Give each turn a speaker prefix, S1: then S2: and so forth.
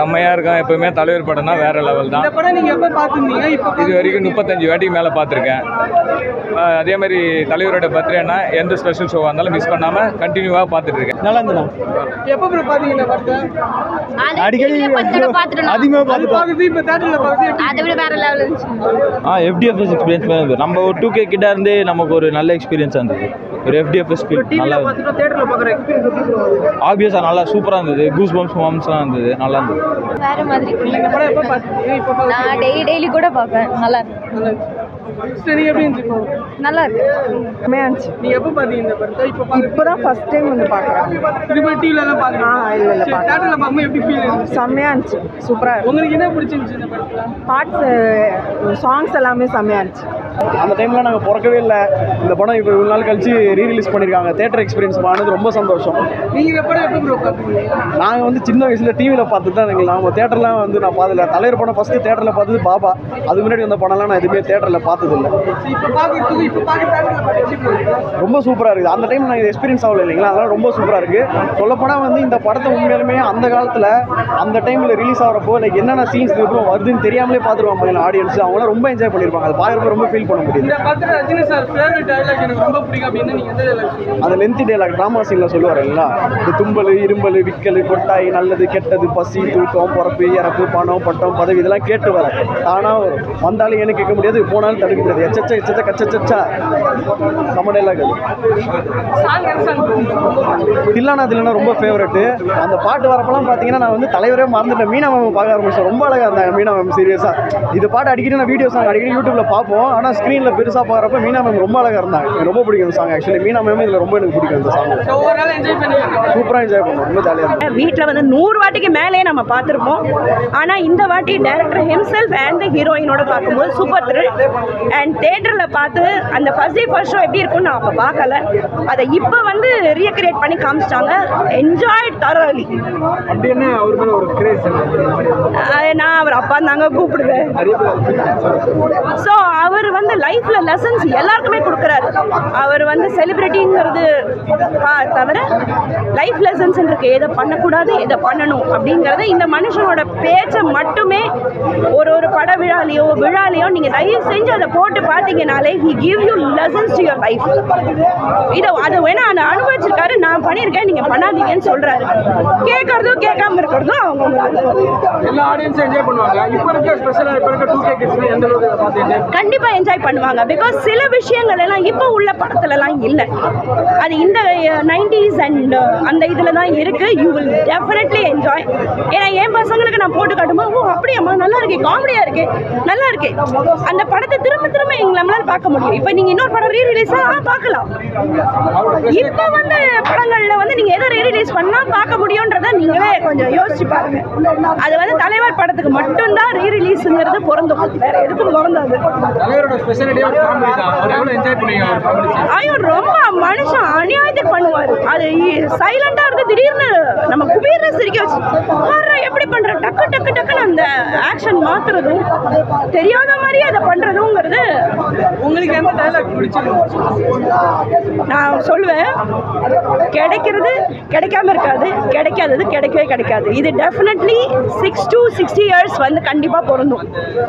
S1: செம்மையாக இருக்கும் எப்பவுமே தலைவர் படம்னா வேற லெவல் தான்
S2: இந்த படம் நீங்க எப்ப பாத்துருந்தீங்க இப்ப
S1: இது வரைக்கும் முப்பத்தஞ்சு வாட்டிக்கு மேலே பார்த்துருக்கேன் அஹ் அதே மாதிரி தலைவரோட பர்த்டேனா எந்த ஸ்பெஷல் ஷோவாக இருந்தாலும் மிஸ் பண்ணாமல் கண்டினியூவாக பார்த்துட்டு இருக்கேன்
S3: நல்லா இருந்ததுண்ணா
S2: எப்ப ப்ரோ பாத்தீங்க இந்த படத்தை
S3: அடிக்கடி அதிகமாக
S2: அது பாக்குறது இப்ப தேட்டர்ல பாக்குறது
S4: அதை விட வேற லெவல் இருந்துச்சு
S5: ஆ எஃப்டிஎஃப்எஸ் எக்ஸ்பீரியன்ஸ் இருந்தது நம்ம ஒரு டூ கே கிட்ட இருந்தே நமக்கு ஒரு நல்ல எக்ஸ்பீரியன்ஸ் இருந்தது ஒரு எஃப்டிஎஃப்எஸ் ஃபீல் நல்லா
S2: டிவில பாத்துட்டு தேட்டர்ல பாக்குற எக்ஸ்பீரியன்ஸ் எப்படி bro இருக்கு?
S5: ஆப்வியஸாக நல்லா சூப்பராக இருந்தது கூஸ் பம்ப்ஸ் மாம்ஸ்லாம் இருந்தது நல்லா இருந்தது
S4: வேற மாதிரி
S2: இந்த படம் எப்ப பாத்தீங்க இப்ப பாக்குறது
S4: நான் டெய்லி டெய்லி கூட பார்ப்பேன் நல்லா இருக்கு
S2: நல்லா இருக்கு. Sister, நீங்க எப்படி இருந்துச்சு bro?
S4: நல்லா இருக்கு
S6: செம்மையா இருந்துச்சு
S2: நீங்க எப்ப பாத்தீங்க இந்த படத்தை இப்ப பாக்குறது
S6: இப்போதான் ஃபர்ஸ்ட் டைம் வந்து பார்க்குறேன்
S2: இது மாதிரி டிவில தான் பாக்குறேன்
S6: ஆ, இல்ல, இல்ல, பாக்கல.
S2: தேட்டர்ல பாக்கும்போது எப்படி ஃபீல் இருந்துச்சு
S6: செம்மையா இருந்துச்சு சூப்பரா இருக்கு
S2: உங்களுக்கு என்ன பிடிச்சிருந்துச்சு இந்த படத்துல
S6: பாட்ஸ் சாங்ஸ் எல்லாமே செம்மையா இருந்துச்சு
S3: அந்த டைமில் நாங்கள் பிறக்கவே இல்லை இந்த படம் இப்போ இவ்வளோ நாள் கழிச்சு ரீ ரிலீஸ் பண்ணியிருக்காங்க தேட்டர் எக்ஸ்பீரியன்ஸ் ஆனது ரொம்ப சந்தோஷம்
S2: நீங்க இந்த படம் எப்ப ப்ரோ பாத்தீங்க
S3: நாங்கள் வந்து சின்ன வயசில் டிவியில் பார்த்து தான் எங்களுக்கு நாங்கள் தேட்டர்லாம் வந்து நான் பார்த்ததில்ல தலைவர் படம் ஃபஸ்ட்டு தேட்டரில் பார்த்தது பாபா அதுக்கு முன்னாடி வந்த படம்லாம் நான் எதுவுமே தேட்டரில் பார்த்ததில்ல
S2: இப்ப பாக்குறதுக்கு இப்ப பாக்குற தேட்டர்ல பாக்குறது எப்படி bro இருக்கு?
S3: ரொம்ப சூப்பராக இருக்குது அந்த டைம் நான் எக்ஸ்பீரியன்ஸ் ஆகல இல்லைங்களா அதனால் ரொம்ப சூப்பராக இருக்குது சொல்லப்போனால் வந்து இந்த படத்தை உண்மையாலுமே அந்த காலத்தில் அந்த டைமில் ரிலீஸ் ஆகிறப்போ லைக் என்னென்ன சீன்ஸ் இருக்கும் வருதுன்னு தெரியாமலே பார்த்துருவாங்க ஆடியன்ஸ் அவங்களாம் ரொம்ப என்ஜாய் பண்ணியிருப்பாங்க அது பார்க்குறப்ப ரொம்ப ஃபீல் பண்ண முடியுது
S2: இந்த படத்துல ரஜினி சார் ஃபேவரட் டயலாக் எனக்கு ரொம்ப பிடிக்கும் அப்படின்னு நீங்க எந்த டயலாக் சொல்லுவீங்க
S3: அந்த லென்த்தி டைலாக் ட்ராமா சீனில் சொல்லுவார் இல்லைங்களா இந்த தும்பல் இரும்பல் விக்கல் கொட்டாய் நல்லது கெட்டது பசி தூக்கம் பிறப்பு இறப்பு பணம் பட்டம் பதவி இதெல்லாம் கேட்டு வர தானாக வரும் வந்தாலும் எனக்கு கேட்க முடியாது போனாலும் தடுக்க முடியாது எச்சச்ச எச்சச்ச கச்சச்சா நம்ம டைலாக் அது
S2: சாங் என்ன சாங் bro?
S3: தில்லானா தில்லானா ரொம்ப ஃபேவரெட்டு அந்த பாட்டு வரப்பெல்லாம் பார்த்தீங்கன்னா நான் வந்து தலைவரே மறந்துட்டேன் மீனா மேம் பார்க்க ஆரம்பிச்சேன் ரொம்ப அழகாக இருந்தாங்க மீனா மேம் சீரியஸாக இது பாட்டு அடிக்கடி நான் வீடியோ சாங் அடிக்கடி யூடியூப்ல பார்ப்போம் ஆனால் ஸ்க்ரீனில் பெருசாக பார்க்குறப்ப மீனா மேம் ரொம்ப அழகாக இருந்தாங்க எனக்கு ரொம்ப பிடிக்கும் இந்த சாங் ஆக்சுவலி மீனா மேம் இதில் ரொம்ப எனக்கு பிடிக்கும் இந்த சாங்
S2: So, overall enjoy பண்ணிருக்கீங்க
S3: சூப்பராக என்ஜாய் பண்ணுவோம் ரொம்ப ஜாலியாக இருக்கும்
S6: வீட்டில் வந்து நூறு வாட்டிக்கு மேலே நம்ம பார்த்துருப்போம் ஆனால் இந்த வாட்டி டேரக்டர் ஹிம்செல்ஃப் அண்ட் ஹீரோயினோட பார்க்கும்போது சூப்பர் த்ரில் அண்ட் தேட்டரில் பார்த்து அந்த ஃபர்ஸ்ட் டே ஃபர்ஸ்ட் ஷோ எப்படி இருக்கும்னு நான் அப்போ பார்க்கல அதை இப்போ வந்து ரீக்ரியேட் பண்ணி காமிச்சிட்டாங்க என்ஜாய் தரோலி
S2: அப்படி என்ன அவர் மேல ஒரு கிரேஸ்
S6: நான் அவர் அப்பா தாங்க கூப்பிடுவேன் ஸோ அவர் வந்து லைஃப்ல லெசன்ஸ் எல்லாருக்குமே கொடுக்குறாரு அவர் வந்து செலிபிரிட்டிங்கிறது தவிர லைஃப் லெசன்ஸ் இருக்கு எதை பண்ணக்கூடாது எதை பண்ணணும் அப்படிங்கிறது இந்த மனுஷனோட பேச்சை மட்டுமே ஒரு ஒரு பட விழாலையோ விழாலையோ நீங்கள் தயவு செஞ்சு அதை போட்டு பார்த்தீங்கனாலே he give you lessons to your life இதை அதை வேணா அதை அனுபவிச்சிருக்காரு நான் பண்ணியிருக்கேன் நீங்கள் பண்ணாதீங்கன்னு சொல்கிறாரு கேட்கறதும் கேட்காம இருக்கிறதும் அவங்க
S2: எல்லா ஆடியன்ஸும் என்ஜாய் பண்ணுவாங்க இப்போ இருக்க ஸ்பெஷலாக இப்போ இருக்க டூ கே கிட்ஸ் எந்த அளவுக்கு இதை பார்த்து enjoy
S6: கண்டிப்பா என்ஜாய் பண்ணுவாங்க பிகாஸ் சில விஷயங்கள் எல்லாம் இப்போ உள்ள படத்துலலாம் இல்லை அது இந்த நைன்டிஸ் அண்ட் அந்த இதில் தான் இருக்கு யூ வில் டெஃபினெட்லி என்ஜாய் ஏன்னா என் பசங்களுக்கு நான் போட்டு காட்டும்போது ஓ அப்படியாம்மா நல்லா இருக்கு காமெடியாக இருக்கு நல்லா இருக்கு அந்த படத்தை திரும்ப திரும்ப எங்க நம்மளால பார்க்க முடியும் இப்போ நீங்க இன்னொரு படம் ரீ ரிலீஸாக பார்க்கலாம் இப்போ வந்து படங்கள்ல வந்து நீங்க எதை ரீ ரிலீஸ் பண்ணா பார்க்க முடியுன்றத நீங்களே கொஞ்சம் யோசிச்சு பாருங்க அது வந்து தலைவர் படத்துக்கு மட்டும்தான் ரீ ரிலீஸுங்கிறது பொருந்தும் வேற எதுக்கும் பொருந்தாது
S2: தலைவரோட ஸ்பெஷாலிட்டியே ஒரு காமெடி தான் அவர் எவ்வளோ என்ஜாய் பண்ணுவீங்க அவர் காமெடி
S6: ஐயோ ரொம்ப மனுஷன் அநியாயத்துக்கு பண்ணுவார் அது சைலண்டா இருந்து திடீர்னு நம்ம குபீர்னு சிரிக்க வச்சு பாரு எப்படி பண்ற டக்கு டக்கு டக்குன்னு அந்த ஆக்ஷன் மாத்துறதும் தெரியாத மாதிரி அதை பண்றதுங்கிறது
S2: உங்களுக்கு எந்த டைலாக் பிடிச்சிருக்கு
S6: நான் சொல்லுவேன் கிடைக்கிறது கிடைக்காம இருக்காது கிடைக்காதது கிடைக்கவே கிடைக்காது இது definitely six to sixty years வந்து கண்டிப்பாக பொருந்தும்